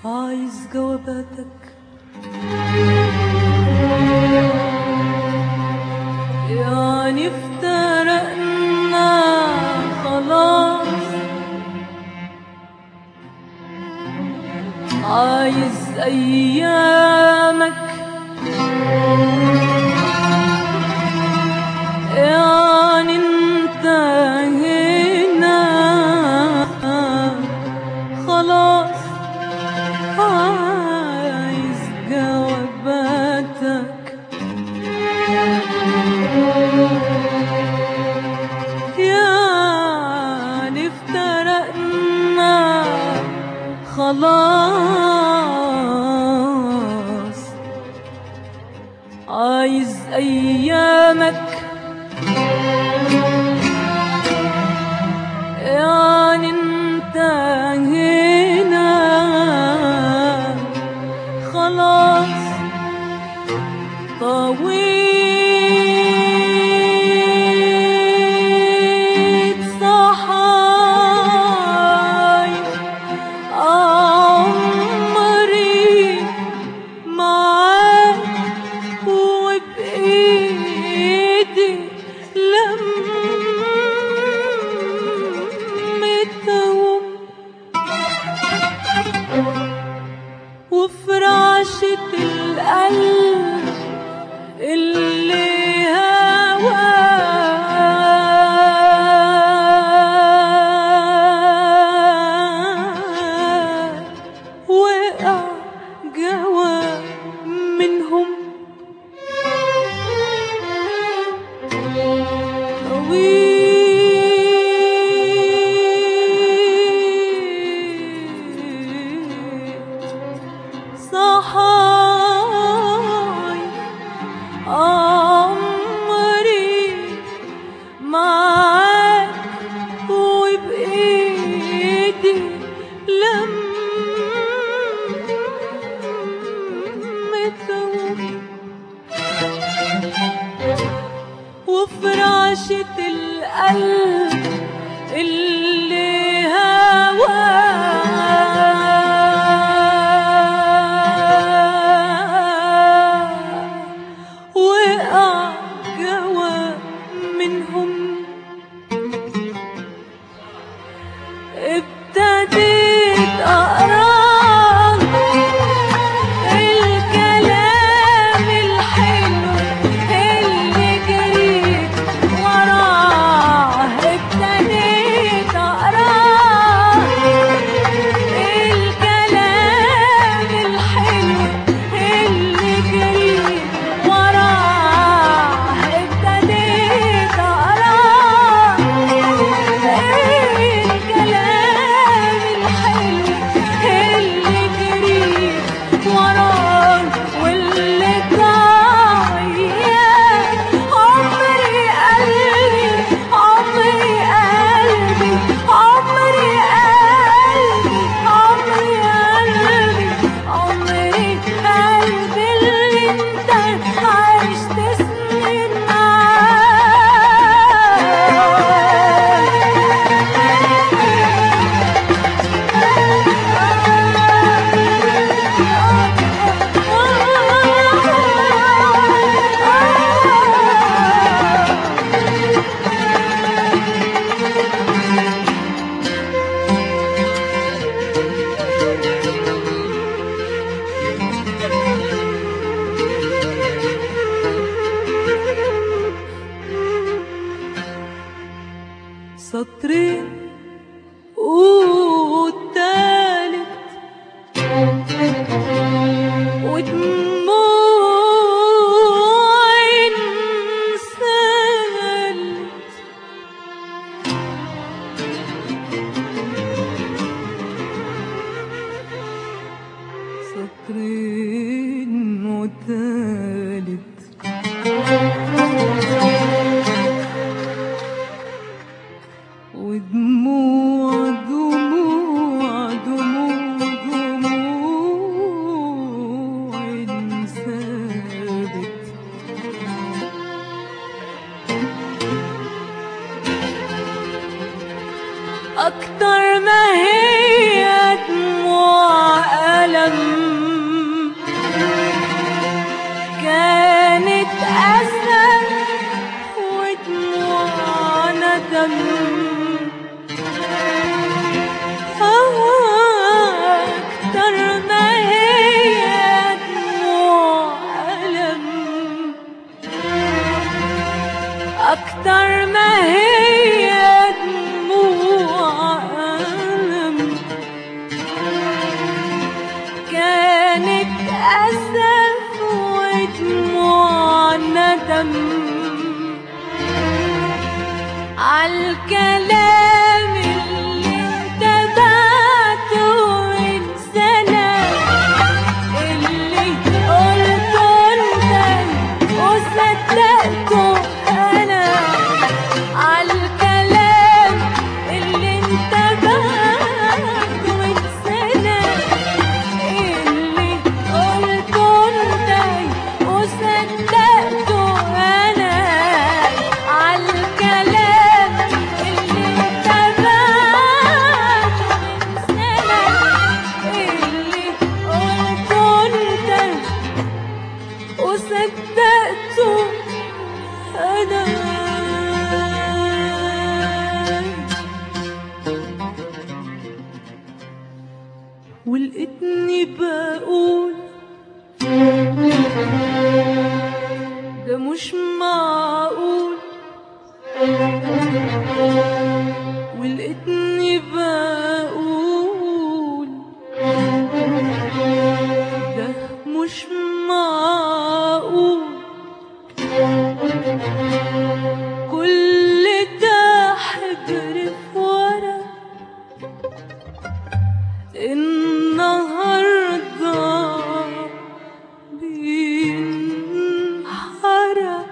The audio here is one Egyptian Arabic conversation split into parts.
عايز جواباتك يعني افترقنا خلاص عايز ايامك يعني انتهينا خلاص عايز جواباتك يعني افترقنا خلاص عايز ايامك يعني انتهينا خلاص طويت صحايا عمري معاك وبإيدي لمتهم وفي رعشة القلب اللي هواه وقع جوا منهم صحاي عمري معاك وبإيدي لمتهم وفي رعشة القلب اللي هواه وقع جوا منهم ابتديت أقرأ الكلام الحلو اللي جريت وراه ابتديت أقرأ الكلام الحلو اللي جريت وراه ابتديت أقرأ الكلام الحلو اللي جريت وراه واللي ضايع عمري قلبي عمري قلبي عمري قلبي عمري قلبي عمري قلبي اللي انت عشت سنين معاه سطرين والتالت ودموع انسالت سطرين وتالت ودموع دموع دموع دموع انسالت أكتر ما هي دموع ألم الكلام اللي انت بعته من سنة اللي قلته انت وصدقته انا عالكلام اللي انت بعته من سنة اللي قلته انت وصدقته انا عالكلام اللي انت بعته من سنة اللي قلته انت وصدقته انا ولقيتني بقول ده مش معقول ولقيتني بقول ده مش معقول كل ده حبر في ورق النهارده بينحرق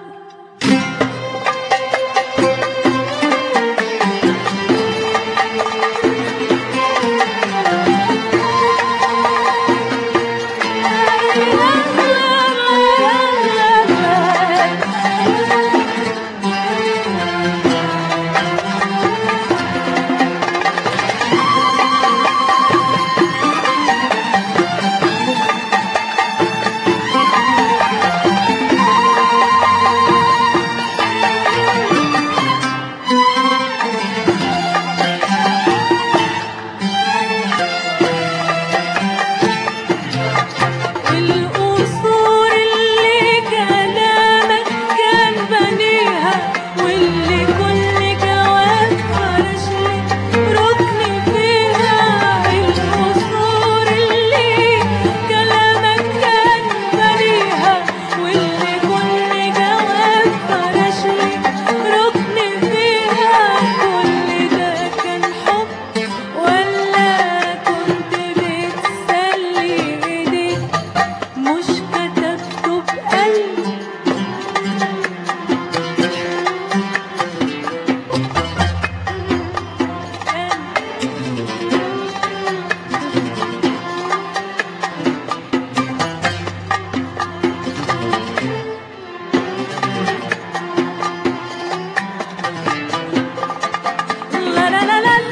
القصور اللي كلامك كان بنيها واللي كل جواب فرش لي ركن فيها القصور اللي كلامك كان بنيها واللي كل جواب فرش لي ركن فيها كل ده كان حب ولا كنت بتسلي ايديك مش كتبته بقلب لا لا لا لا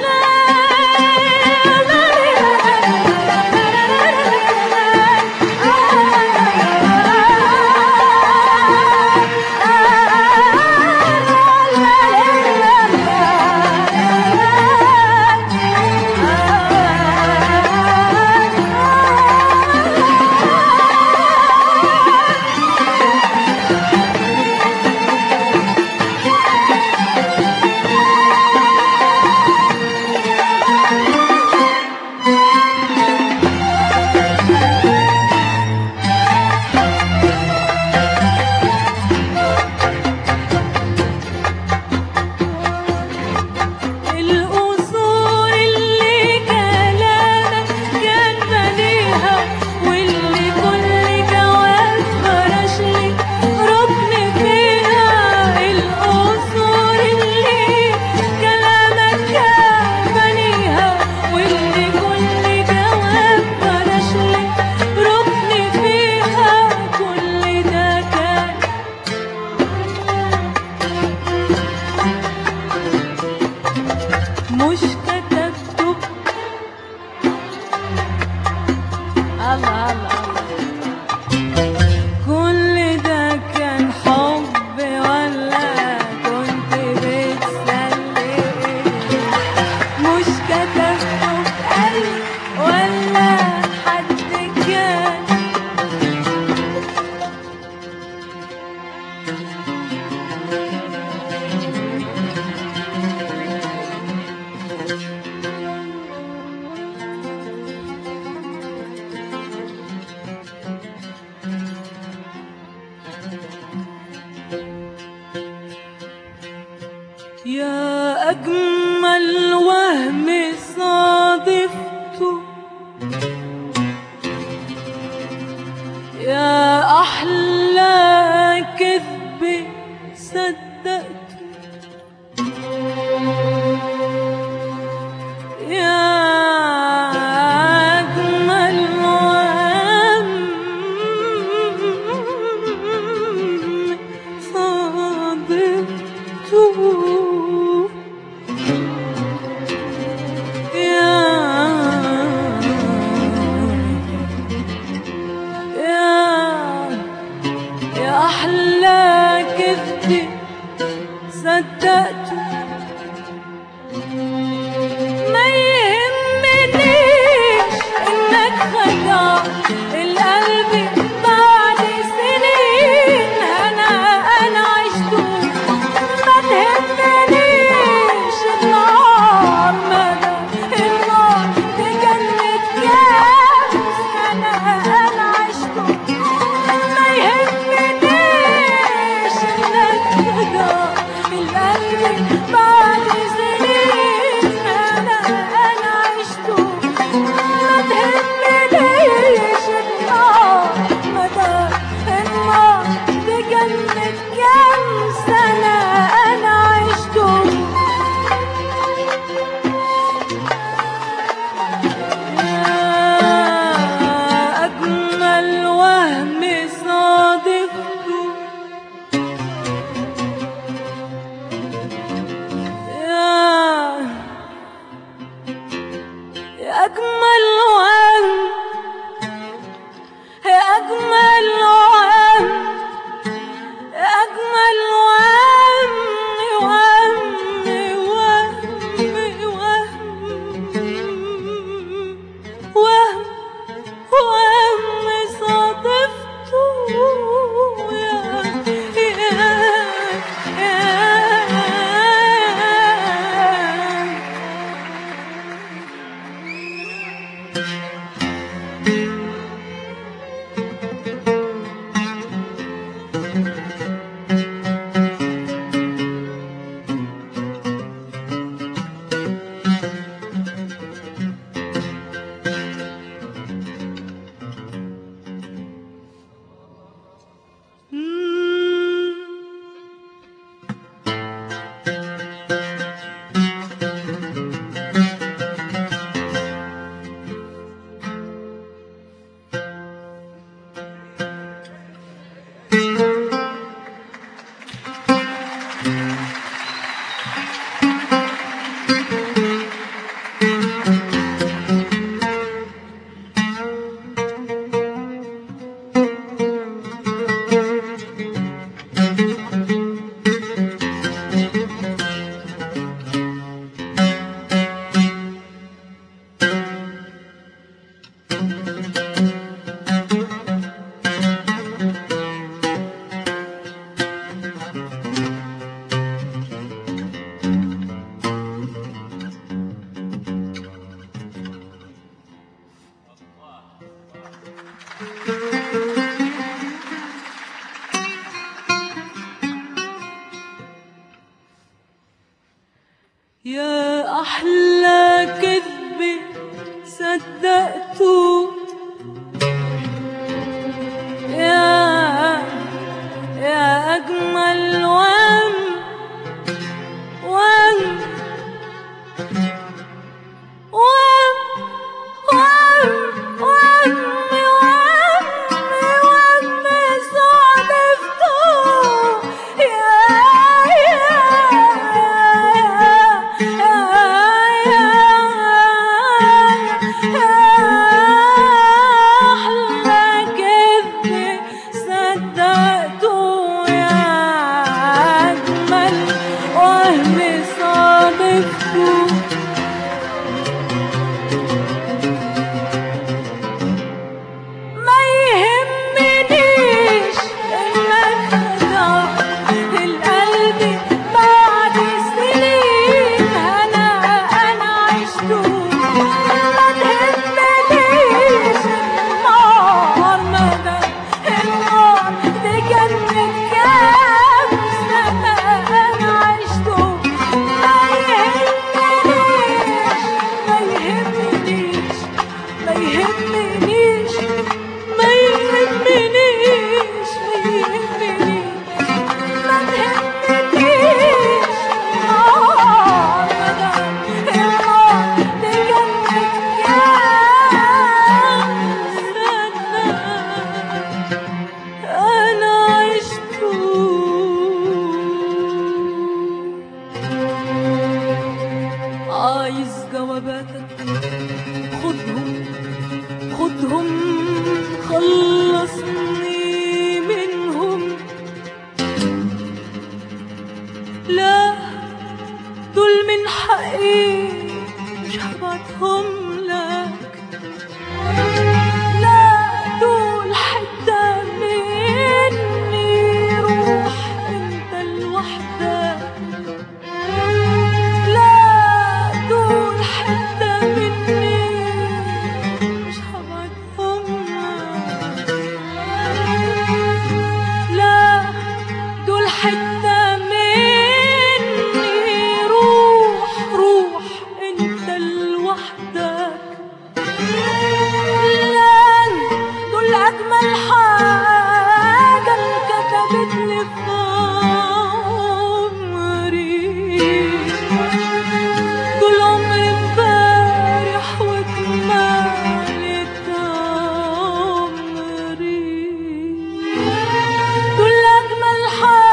القصور اللي كلامك كان بنيها واللي كل جواب فرش لي ركن فيها القصور اللي كلامك كان بنيها واللي كل جواب فرش لي ركن فيها كل ده كان مش كتبته الله الله الله كل ده كان حب ولا كنت بتسلي مش كتبته بقلب ولا حد كان أجمل وهم صادفته يا أحلى كذب صدقته يا أجمل وهم صادفته يا يا يا أحلى كذب صدقته ما يهمنيش إنك خدعت القلب بعد سنين أنا أنا عشته ما تهمنيش النار مدى النار في جنة كام سنة أنا عشته ما يهمنيش إنك خدعت القلب بعد سنين أنا أنا عشته ما تهمنيش النار مدى النار في جنة كام سنة أنا عشته يا أجمل وهم صادفته يا يا أجمل وهم يا أجمل وهم يا أجمل وهم وهم وهم وهم وهم وهم صادفته يا يا يا يا أحلى كذب صدقته يا يا أجمل وهم وهم وهم وهم وهم وهم وهم صادفته يا يا يا عايز جواباتك خدهم خدهم خلصني منهم لا دول من حقي مش هبعتهم لك لا دول حتة مني روح انت لوحدك لا دول حتة مني مش هبعتهم لا دول حتة مني روح روح انت لوحدك لان دول اجمل حاجة انكتبت لي في عمري دول عمري امبارح وكمالة عمري دول اجمل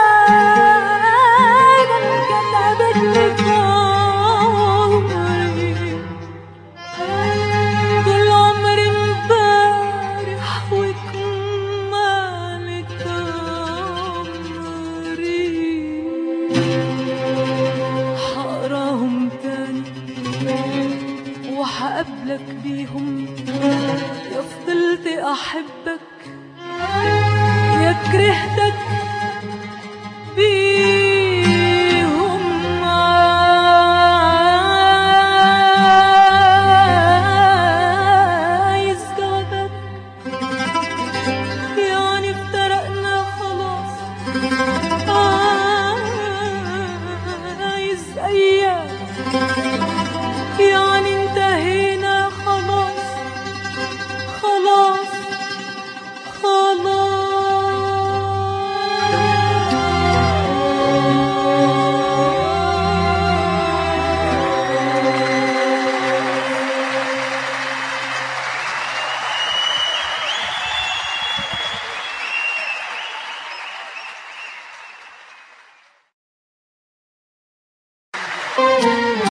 حاجة انكتبت لي في عمري دول عمري امبارح وكمالة عمري هقراهم تاني وهقابلك بيهم يا فضلت احبك يا كرهتك بيهم عايز جوابك يعني افترقنا خلاص عايز ايام يعني انتهينا خلاص خلاص خلاص Thank